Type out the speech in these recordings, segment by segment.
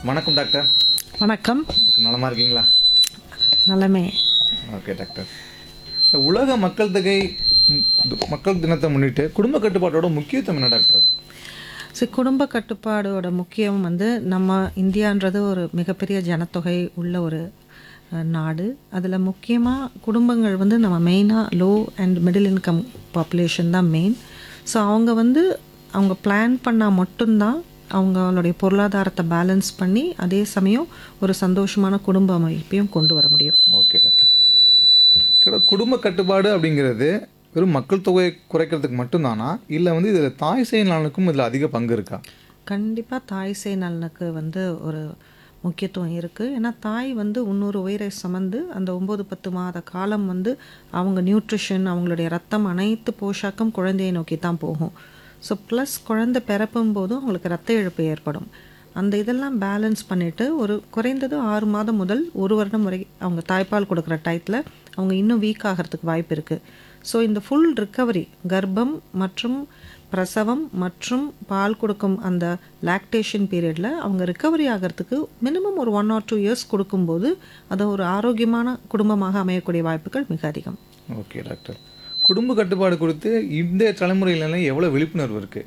வணக்கம் டாக்டர் வணக்கம் நலமா இருக்கீங்களா நலமே ஓகே டாக்டர் இந்த உலக மக்கள் தொகை ம், து- மக்கள் தினத்தை முன்னிட்டு குடும்ப கட்டுப்பாட்டோட முக்கியத்துவம் என்ன டாக்டர் சரி குடும்ப கட்டுப்பாடோட முக்கியம் வந்து நம்ம இந்தியான்றது ஒரு மிகப்பெரிய ஜனத்தொகை உள்ள ஒரு அஹ், நாடு அதில் முக்கியமாக குடும்பங்கள் வந்து நம்ம மெயினாக low and middle income population தான் மெயின் ஸோ அவங்க வந்து அவங்க பிளான் பண்ணால் மட்டும்தான் அவங்களுடைய பொருளாதாரத்தை பேலன்ஸ் பண்ணி அதே சமயம் ஒரு சந்தோஷமான குடும்ப அமைப்பையும் கொண்டு வர முடியும் ஓகே டாக்டர் டாக்டர் குடும்ப கட்டுப்பாடு அப்படிங்கிறது வெறும் மக்கள் தொகையை குறைக்கிறதுக்கு மட்டும்தானா இல்லை வந்து இதில் தாய் சேய் நலனுக்கும் இதில் அதிக பங்கு இருக்கா கண்டிப்பாக தாய் சேய் நலனுக்கு வந்து ஒரு முக்கியத்துவம் இருக்குது ஏன்னா தாய் வந்து இன்னொரு உயிரை சுமந்து அந்த ஒம்பது பத்து மாத காலம் வந்து அவங்க நியூட்ரிஷன் அவங்களுடைய ரத்தம் அனைத்து போஷாக்கும் குழந்தையை நோக்கி தான் போகும் ஸோ ப்ளஸ் குழந்தை பிறப்பும் போதும் அவங்களுக்கு ரத்த இழப்பு ஏற்படும் அந்த இதெல்லாம் பேலன்ஸ் பண்ணிவிட்டு ஒரு குறைந்தது ஆறு மாதம் முதல் ஒரு வருடம் வரை அவங்க தாய்ப்பால் கொடுக்குற டயத்தில் அவங்க இன்னும் வீக் ஆகிறதுக்கு வாய்ப்பு இருக்குது ஸோ இந்த ஃபுல் ரிக்கவரி கர்ப்பம் மற்றும் பிரசவம் மற்றும் பால் கொடுக்கும் அந்த லாக்டேஷன் பீரியடில் அவங்க ரிக்கவரி ஆகிறதுக்கு மினிமம் ஒரு ஒன் ஆர் டூ இயர்ஸ் கொடுக்கும்போது அது ஒரு ஆரோக்கியமான குடும்பமாக அமையக்கூடிய வாய்ப்புகள் மிக அதிகம் ஓகே டாக்டர் குடும்ப கட்டுப்பாடு குறித்து இந்த தலைமுறையிலாம் எவ்வளோ விழிப்புணர்வு இருக்குது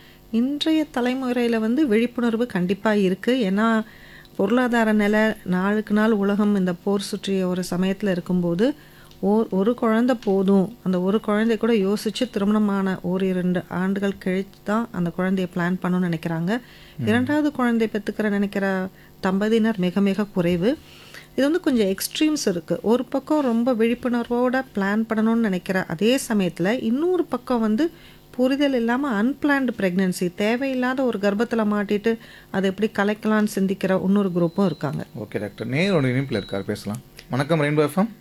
இன்றைய தலைமுறையில் வந்து விழிப்புணர்வு கண்டிப்பாக இருக்குது ஏன்னா பொருளாதார நிலை நாளுக்கு நாள் உலகம் இந்த போர் சுற்றிய ஒரு சமயத்தில் இருக்கும்போது ஓர் ஒரு குழந்தை போதும் அந்த ஒரு குழந்தை கூட யோசித்து திருமணமான ஒரு இரண்டு ஆண்டுகள் கழித்து தான் அந்த குழந்தைய பிளான் பண்ணணும்னு நினைக்கிறாங்க இரண்டாவது குழந்தை பெற்றுக்கிற நினைக்கிற தம்பதியினர் மிக மிக குறைவு இது வந்து கொஞ்சம் எக்ஸ்ட்ரீம்ஸ் இருக்குது ஒரு பக்கம் ரொம்ப விழிப்புணர்வோட பிளான் பண்ணணும்னு நினைக்கிற அதே சமயத்தில் இன்னொரு பக்கம் வந்து புரிதல் இல்லாமல் அன்பிளான்டு ப்ரெக்னென்சி தேவையில்லாத ஒரு கர்ப்பத்தில் மாட்டிட்டு அதை எப்படி கலைக்கலாம்னு சிந்திக்கிற இன்னொரு குரூப்பும் இருக்காங்க ஓகே டாக்டர் நேரோட இணைப்பில் இருக்கார் பேசலாம் வணக்கம் ரெயின்போ எஃப்எம்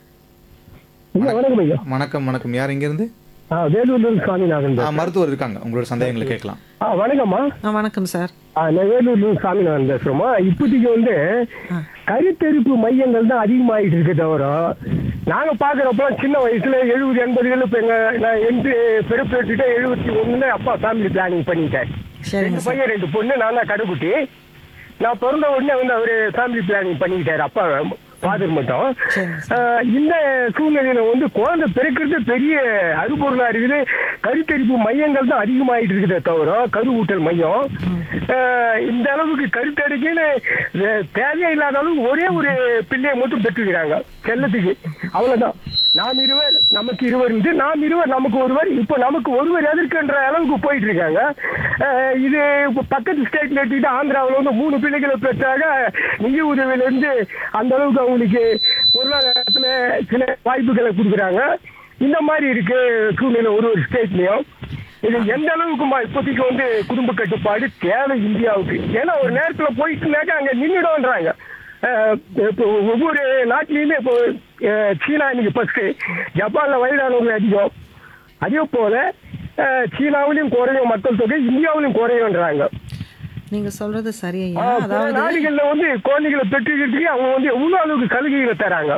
ஐயா வணக்கம் ஐயா வணக்கம் வணக்கம் யார் இங்கேருந்து ஆ வேலூர்ல சாமிநாதன் ஆ, மருத்துவர் இருக்காங்க உங்களோட சந்தேகங்களை கேட்கலாம் ஆ வணக்கம்மா ஆ வணக்கம் சார் ஆ, நான் வேலூர்ல சாமிநாதன் பேசுறோமா இப்போதைக்கு வந்து ஆ. கருத்தரிப்பு மையங்கள் தான் அதிகமாயிட்டு இருக்கு தவிர நாங்க பாக்குறப்ப சின்ன வயசுல எழுபது எண்பதுகள் இப்ப எங்க நான் எந்த பிறப்பு எடுத்துட்டு எழுபத்தி ஒண்ணுல அப்பா ஃபேமிலி பிளானிங் பண்ணிட்டேன் சரிங்க ரெண்டு சார் பையன் ரெண்டு பொண்ணு நான் தான் கடைக்குட்டி நான் பிறந்த உடனே வந்து அவரு ஃபேமிலி பிளானிங் பண்ணிக்கிட்டாரு அப்பா ஃபாதர் மட்டும் சரிங்க ஆஹ் இந்த சூழ்நிலையில வந்து குழந்தை பிறக்கிறது பெரிய அறுபொருளா இருக்குது கருத்தரிப்பு மையங்கள் தான் அதிகமாயிட்டு இருக்குதே தவிர கருவூட்டல் மையம் ஆஹ் இந்த அளவுக்கு கருத்தரிக்குன்னு வே- தேவையே இல்லாத அளவுக்கு ஒரே ஒரு பிள்ளையை மட்டும் பெற்றுக்கிறாங்க செல்லத்துக்கு அவ்வளவுதான் நாம் இருவர் நமக்கு இருவர் இருந்து நாம் இருவர் நமக்கு ஒருவர் இப்போ நமக்கு ஒருவர் எதற்குன்ற அளவுக்கு போயிட்டு இருக்காங்க ஆஹ் இது இப்போ பக்கத்து ஸ்டேட்ல எடுத்துக்கிட்டு ஆந்திராவில் வந்து மூணு பிள்ளைகளை பெற்றாக நிதி உதவியில இருந்து அந்த அளவுக்கு அவங்களுக்கு பொருளாதாரத்துல சில வாய்ப்புகளை கொடுக்குறாங்க இந்த மாதிரி இருக்கு சூழ்நிலை ஒரு ஒரு ஸ்டேட்லயும் இது எந்த அளவுக்குமா இப்போதைக்கு வந்து குடும்ப கட்டுப்பாடு தேவை இந்தியாவுக்கு ஏன்னா ஒரு நேரத்துல போயிட்டுனாக்கா அங்க நின்றுடும்ன்றாங்க அஹ் இப்போ ஒவ்வொரு நாட்டிலையுமே இப்போ அஹ் சீனா இன்னைக்கு ஃபர்ஸ்ட் ஜப்பான்ல வயதானவங்க அதிகம் அதே போல அஹ் சீனாவிலும் குறையும் மக்கள் தொகை இந்தியாவிலும் குறையும்ன்றாங்க நீங்கள் சொல்கிறது சரியா ஆஹ் பிற அதாவது நாடுகள்ல வந்து குழந்தைகளை பெற்றுக்கிறதுக்கு அவங்க வந்து எவ்வளவு அளவுக்கு சலுகைகளை தராங்க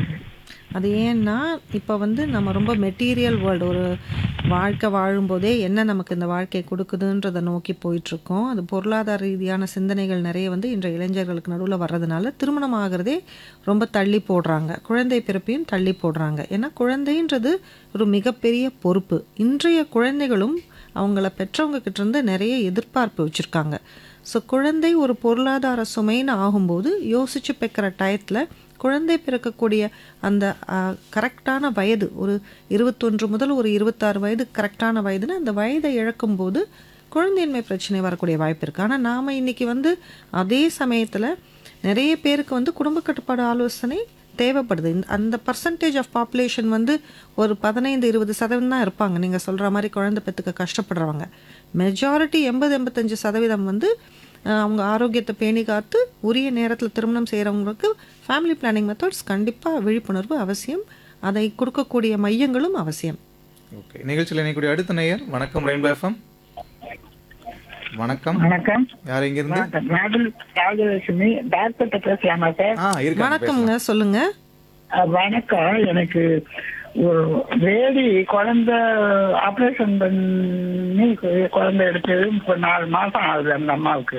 அது ஏன்னா இப்போ வந்து நம்ம ரொம்ப மெட்டீரியல் வேர்ல்டு ஒரு வாழ்க்கை வாழும்போதே என்ன நமக்கு இந்த வாழ்க்கை கொடுக்குதுன்றதை நோக்கி போயிட்டுருக்கோம் அது பொருளாதார ரீதியான சிந்தனைகள் நிறைய வந்து இன்றைய இளைஞர்களுக்கு நடுவில் வர்றதுனால திருமணம் ஆகிறதே ரொம்ப தள்ளி போடுறாங்க குழந்தை பிறப்பையும் தள்ளி போடுறாங்க ஏன்னா குழந்தைன்றது ஒரு மிகப்பெரிய பொறுப்பு இன்றைய குழந்தைகளும் அவங்கள பெற்றவங்க கிட்ட இருந்து நிறைய எதிர்பார்ப்பு வச்சுருக்காங்க ஸோ குழந்தை ஒரு பொருளாதார சுமைன்னு ஆகும்போது யோசிச்சு பெக்கிற டயத்தில் குழந்தை பிறக்கக்கூடிய அந்த கரெக்டான வயது ஒரு இருபத்தொன்று முதல் ஒரு இருபத்தாறு வயது கரெக்டான வயதுன்னு அந்த வயதை இழக்கும்போது குழந்தையின்மை பிரச்சனை வரக்கூடிய வாய்ப்பு இருக்குது ஆனால் நாம் இன்றைக்கி வந்து அதே சமயத்தில் நிறைய பேருக்கு வந்து குடும்ப கட்டுப்பாடு ஆலோசனை தேவைப்படுது இந்த அந்த பர்சன்டேஜ் ஆஃப் பாப்புலேஷன் வந்து ஒரு பதினைந்து இருபது சதவீதம் தான் இருப்பாங்க நீங்கள் சொல்கிற மாதிரி குழந்தை பெற்றுக்க கஷ்டப்படுறவங்க மெஜாரிட்டி எண்பது எண்பத்தஞ்சு சதவீதம் வந்து அஹ், அவங்க ஆரோக்கியத்தை பேணி காத்து உரிய நேரத்தில் திருமணம் செய்கிறவங்களுக்கு ஃபேமிலி பிளானிங் மெத்தட்ஸ் கண்டிப்பாக விழிப்புணர்வு அவசியம் அதை கொடுக்கக்கூடிய மையங்களும் அவசியம் ஓகே நிகழ்ச்சியில் இணைக்கூடிய அடுத்த நேயர் வணக்கம் ரெயின்போ எஃப்எம் வணக்கம் வணக்கம் யார் இங்கிருந்து வணக்கம் ராகுல் ராகுலட்சுமி டாக்டர்கிட்ட பேசலாமா சார் ஆ இருக்காங்க வணக்கம்ங்க சொல்லுங்க அஹ், வணக்கம் எனக்கு ஒரு வேடி குழந்தை ஆபரேஷன் பண்ணி குழந்தை எடுத்தது இப்போ நாலு மாசம் ஆகுது அந்த அம்மாவுக்கு